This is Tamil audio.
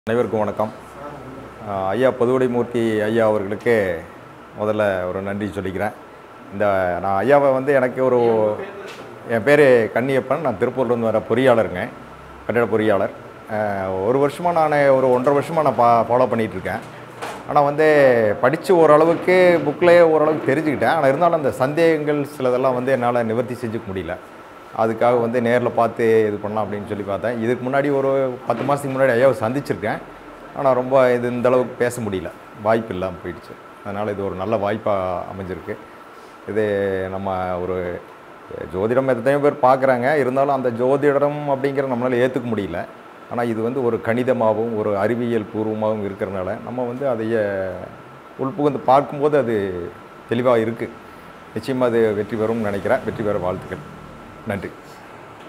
அனைவருக்கும் வணக்கம் ஆஹ் ஐயா பதுவடைமூர்த்தி ஐயா அவர்களுக்கு முதல்ல ஒரு நன்றி சொல்லிக்கிறேன் இந்த நான் ஐயாவை வந்து எனக்கு ஒரு என் பேர் கன்னியப்பன் நான் திருப்பூர்லேருந்து வர பொறியாளருங்க கட்டிட பொறியாளர் ஆஹ் ஒரு வருஷமாக நான் ஒரு ஒன்றரை வருஷமாக நான் பா ஃபாலோ பண்ணிகிட்ருக்கேன் ஆனால் வந்து படித்து ஓரளவுக்கு புக்லேயே ஓரளவுக்கு தெரிஞ்சுக்கிட்டேன் ஆனால் இருந்தாலும் அந்த சந்தேகங்கள் சிலதெல்லாம் வந்து என்னால் நிவர்த்தி செஞ்சுக்க முடியல அதுக்காக வந்து நேரில் பார்த்து இது பண்ணலாம் அப்படின்னு சொல்லி பார்த்தேன் இதுக்கு முன்னாடி ஒரு பத்து மாதத்துக்கு முன்னாடி ஐயாவை சந்திச்சிருக்கேன் ஆனால் ரொம்ப இது இந்த அளவுக்கு பேச முடியல வாய்ப்பு இல்லாமல் போயிடுச்சு அதனால் இது ஒரு நல்ல வாய்ப்பாக அமைஞ்சிருக்கு இது நம்ம ஒரு ஜோதிடம் எத்தனையோ பேர் பார்க்குறாங்க இருந்தாலும் அந்த ஜோதிடம் அப்படிங்கிற நம்மளால் ஏற்றுக்க முடியல ஆனால் இது வந்து ஒரு கணிதமாகவும் ஒரு அறிவியல் பூர்வமாகவும் இருக்கிறனால நம்ம வந்து அதைய உள்புகுந்து பார்க்கும்போது அது தெளிவாக இருக்குது நிச்சயமாக அது வெற்றி பெறும்னு நினைக்கிறேன் வெற்றி பெற வாழ்த்துக்கள் நன்றி